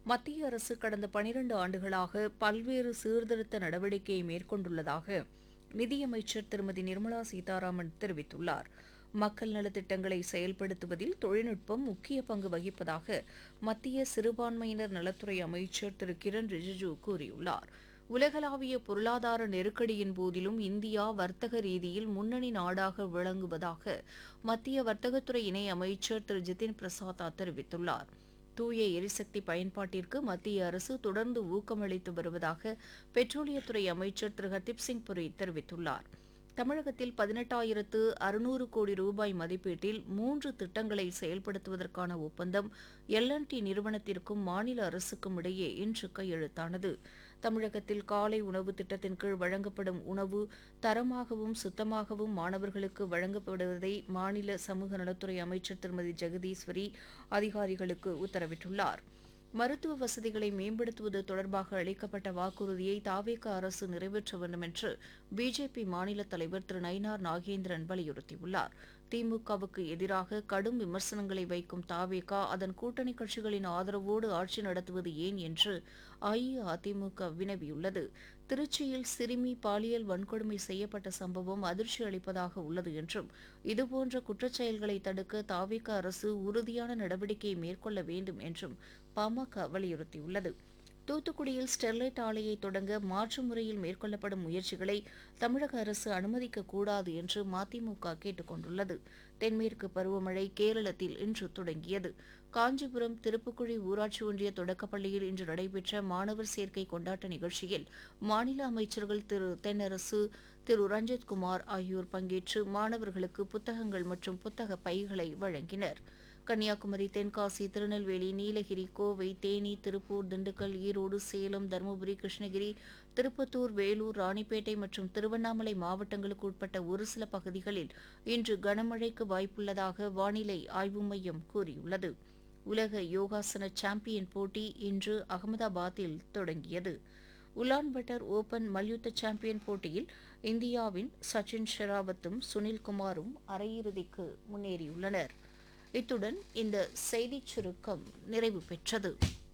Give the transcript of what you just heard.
மத்திய அரசு கடந்த பனிரண்டு ஆண்டுகளாக பல்வேறு சீர்திருத்த நடவடிக்கையை மேற்கொண்டுள்ளதாக நிதியமைச்சர் திருமதி நிர்மலா சீதாராமன் தெரிவித்துள்ளார் மக்கள் நலத்திட்டங்களை செயல்படுத்துவதில் தொழில்நுட்பம் முக்கிய பங்கு வகிப்பதாக மத்திய சிறுபான்மையினர் நலத்துறை அமைச்சர் திரு கிரண் ரிஜிஜு கூறியுள்ளார் உலகளாவிய பொருளாதார நெருக்கடியின் போதிலும் இந்தியா வர்த்தக ரீதியில் முன்னணி நாடாக விளங்குவதாக மத்திய வர்த்தகத்துறை இணை அமைச்சர் திரு ஜிதின் பிரசாதா தெரிவித்துள்ளார் தூய எரிசக்தி பயன்பாட்டிற்கு மத்திய அரசு தொடர்ந்து ஊக்கமளித்து வருவதாக பெட்ரோலியத்துறை அமைச்சர் திரு ஹர்தீப் சிங் புரி தெரிவித்துள்ளார் தமிழகத்தில் பதினெட்டாயிரத்து அறுநூறு கோடி ரூபாய் மதிப்பீட்டில் மூன்று திட்டங்களை செயல்படுத்துவதற்கான ஒப்பந்தம் எல்என்டி நிறுவனத்திற்கும் மாநில அரசுக்கும் இடையே இன்று கையெழுத்தானது தமிழகத்தில் காலை உணவு திட்டத்தின் கீழ் வழங்கப்படும் உணவு தரமாகவும் சுத்தமாகவும் மாணவர்களுக்கு வழங்கப்படுவதை மாநில சமூக நலத்துறை அமைச்சர் திருமதி ஜெகதீஸ்வரி அதிகாரிகளுக்கு உத்தரவிட்டுள்ளார் மருத்துவ வசதிகளை மேம்படுத்துவது தொடர்பாக அளிக்கப்பட்ட வாக்குறுதியை தாவேக அரசு நிறைவேற்ற வேண்டும் என்று பிஜேபி மாநில தலைவர் திரு நயினார் நாகேந்திரன் வலியுறுத்தியுள்ளார் திமுகவுக்கு எதிராக கடும் விமர்சனங்களை வைக்கும் தாவேகா அதன் கூட்டணி கட்சிகளின் ஆதரவோடு ஆட்சி நடத்துவது ஏன் என்று அஇஅதிமுக வினவியுள்ளது திருச்சியில் சிறுமி பாலியல் வன்கொடுமை செய்யப்பட்ட சம்பவம் அதிர்ச்சி அளிப்பதாக உள்ளது என்றும் இதுபோன்ற குற்றச்செயல்களை தடுக்க தாவேக அரசு உறுதியான நடவடிக்கையை மேற்கொள்ள வேண்டும் என்றும் பாமக வலியுறுத்தியுள்ளது தூத்துக்குடியில் ஸ்டெர்லைட் ஆலையை தொடங்க மாற்று முறையில் மேற்கொள்ளப்படும் முயற்சிகளை தமிழக அரசு அனுமதிக்கக்கூடாது என்று மதிமுக கேட்டுக் கொண்டுள்ளது தென்மேற்கு பருவமழை கேரளத்தில் இன்று தொடங்கியது காஞ்சிபுரம் திருப்புக்குழி ஊராட்சி ஒன்றிய தொடக்கப்பள்ளியில் இன்று நடைபெற்ற மாணவர் சேர்க்கை கொண்டாட்ட நிகழ்ச்சியில் மாநில அமைச்சர்கள் திரு தென்னரசு திரு ரஞ்சித்குமார் ஆகியோர் பங்கேற்று மாணவர்களுக்கு புத்தகங்கள் மற்றும் புத்தக பைகளை வழங்கினர் கன்னியாகுமரி தென்காசி திருநெல்வேலி நீலகிரி கோவை தேனி திருப்பூர் திண்டுக்கல் ஈரோடு சேலம் தருமபுரி கிருஷ்ணகிரி திருப்பத்தூர் வேலூர் ராணிப்பேட்டை மற்றும் திருவண்ணாமலை மாவட்டங்களுக்கு உட்பட்ட ஒரு சில பகுதிகளில் இன்று கனமழைக்கு வாய்ப்புள்ளதாக வானிலை ஆய்வு மையம் கூறியுள்ளது உலக யோகாசன சாம்பியன் போட்டி இன்று அகமதாபாத்தில் தொடங்கியது உலான்பட்டர் ஓபன் மல்யுத்த சாம்பியன் போட்டியில் இந்தியாவின் சச்சின் ஷெராவத்தும் சுனில் குமாரும் அரையிறுதிக்கு முன்னேறியுள்ளனர் இத்துடன் இந்த செய்திச் சுருக்கம் நிறைவு பெற்றது